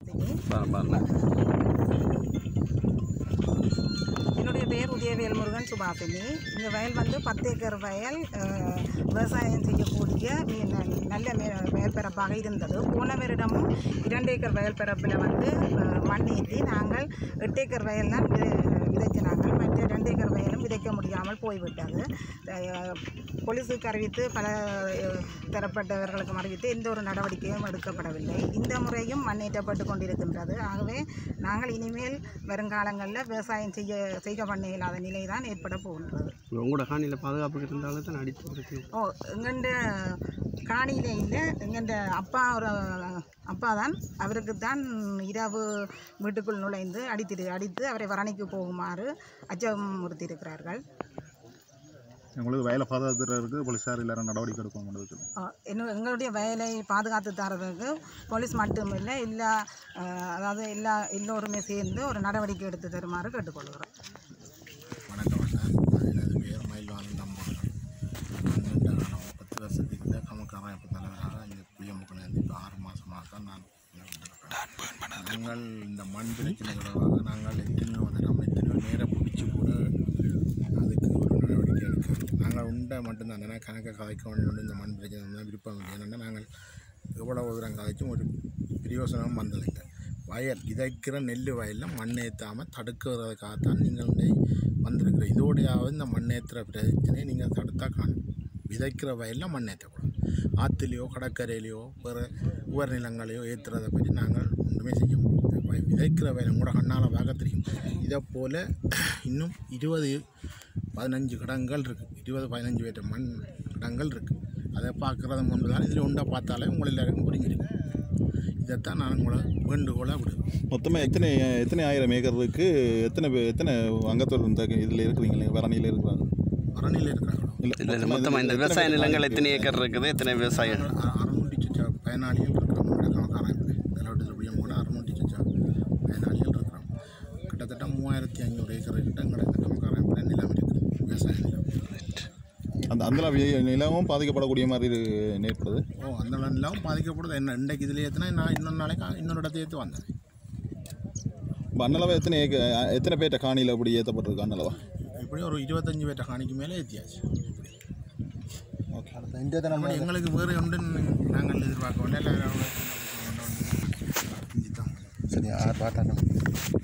பாருங்க என்னுடைய பேர் உதயவேல் முருகன் சுபாசினி இந்த வயல் வந்து பத்து ஏக்கர் வயல் அஹ், விவசாயம் செய்யக்கூடிய மி- ந- நல்ல மே- மேற்பரப்பாக இருந்தது போன வருடமும் இரண்டு ஏக்கர் வயல் பரப்பில் வந்து அஹ், மண் ஏற்றி நாங்கள் எட்டு ஏக்கர் வயல் தான் வி- விதைச்சினாங்கள் மற்ற ரெண்டு ஏக்கர் வயலும் விதைக்க முடியாமல் போய்விட்டது அஹ், போலீஸுக்கு அறிவித்து பல அஹ், தரப்பட்டவர்களுக்கும் அறிவித்து எந்த ஒரு நடவடிக்கையும் எடுக்கப்படவில்லை இந்த முறையும் மண்ணேற்றப்பட்டு கொண்டிருக்கின்றது ஆகவே நாங்கள் இனிமேல் வருங்காலங்களில் விவசாயம் செய்ய செய்ய பண்ண இல்லாத நிலை தான் ஏற்பட போகின்றது உங்களோட காணியில் பாதுகாப்பு இருந்தாலும் தான் அடித்து கொடுத்து ஓ எங்கண்ட காணியில இல்லை எங்கண்ட அப்பா ஒரு அப்பா தான் அவருக்கு தான் இரவு வீட்டுக்குள் நுழைந்து அடித்திரு அடித்து அவரை வரணிக்கு போகுமாறு அச்சமுறுத்தி இருக்கிறார்கள் உங்களுக்கு வயலை பாதுகாத்துறதுக்கு போலீஸார் எல்லாரும் நடவடிக்கை எடுக்கும் கொண்டு என்ன எங்களுடைய வயலை பாதுகாத்து தரதுக்கு போலீஸ் மட்டுமில்லை எல்லா அஹ், அதாவது எல்லா எல்லோருமே சேர்ந்து ஒரு நடவடிக்கை எடுத்து தருமாறு கேட்டுக்கொள்கிறோம் வணக்கம் அண்ணா எனது பேர் மயில்வானன் தம்பர்கள் நான் பத்து வருஷத்துக்கு தான் கமக்காரன் இப்போ தலைவராக இந்த புளியமுக்கு நேர்ந்து இப்போ ஆறு மாதமாக தான் நான் இருந்திருக்கிறேன். நாங்கள் இந்த மண் பிரச்சனை தொடர்பாக நாங்கள் எத்தனையோ தரம் எத்தனையோ நேரம் பிடிச்சி கூட அதுக்கு ஒரு நடவடிக்கை எடுக்க நாங்கள் உண்டை மட்டும்தான் ஏன்னா கணக்கை கதைக்க வேண்டும் இந்த மண் பிரச்சனை தான் விருப்பம் இல்லை ஏன்னா நாங்கள் எவ்வளோ தூரம் கதைச்சும் ஒரு பிரயோசனமும் வந்ததில்லை வயல் விதைக்கிற நெல் வயலில் மண் ஏற்றாமல் தடுக்கிறதுக்காகத்தான் நீங்கள் வந்து வந்திருக்கிற இதோடையாவது இந்த மண் ஏற்றுற பிரச்சனையை நீங்கள் தடுத்தா காணும் விதைக்கிற வயலில் மண் ஏற்றக்கூடாது ஆற்றுலையோ கடற்கரையிலையோ வேறு உவர் நிலங்களையோ ஏற்றுறதை பற்றி நாங்கள் ஒன்றுமே செய்ய முடியாது வய- விதைக்கிற வயலை கூட கண்ணால் பார்க்க தெரியும் இதை போல் இன்னும் இருபது பதினஞ்சு கிடங்கள் இருக்குது இருபது பதினஞ்சு பேர் மண் கிடங்கள் இருக்குது அதை பார்க்குறது முன்பு தான் இதில் உண்டை பார்த்தாலே உங்களை எல்லாருக்கும் புரிஞ்சிருக்கும் இதைத்தான் நான் உங்களை வேண்டுகோளாக விடுவேன் மொத்தமாக எத்தனை எத்தனை ஆயிரம் ஏக்கர் இருக்கு எத்தனை பே- எத்தனை அங்கத்தோர் இந்த இதில் இருக்கிறீங்களே வரணியில் இருக்கிறாங்க அரணியில் இருக்கிறாங்களோ இல்லை இல்லை மொத்தமாக இந்த விவசாய நிலங்கள் எத்தனை ஏக்கர் இருக்குது எத்தனை விவசாயம் அறுநூற்றி சொச்சா பயனாளிகள் இருக்கிறோம் கணக்காரன் நிலவட்டத்தில் முடியும் கூட அறுநூற்றி சொச்சா பயனாளிகள் இருக்கிறோம் கிட்டத்தட்ட மூவாயிரத்தி ஐநூறு ஏக்கர் கிட்ட எங்களை இந்த கமக்காரன் நிலம் இருக்குது விவசாய நிலம் அந்த அந்த நிலமும் பாதிக்கப்படக்கூடிய மாதிரி இது ஏற்படுது ஓ அந்த நிலம் பாதிக்கப்படுது என்ன இன்றைக்கு இதில் ஏற்றினா நான் இன்னொரு நாளைக்கு இன்னொரு இடத்தை ஏற்றி வந்தேன் இப்போ அன்னளவா எத்தனை ஏக்கர் எத்தனை பேர்ட்ட காணியில் அப்படி ஏற்றப்பட்டிருக்கு அன்னளவா இப்படி ஒரு இருபத்தஞ்சி பேர்ட்ட காணிக்கு மேலே ஏற்றியாச்சு ஓகே அப்படி எங்களுக்கு வேறு ஒன்று நாங்கள் எதிர்பார்க்க வேண்டிய எல்லாரும் சிந்தித்தான் சரி யார் பார்த்தாங்க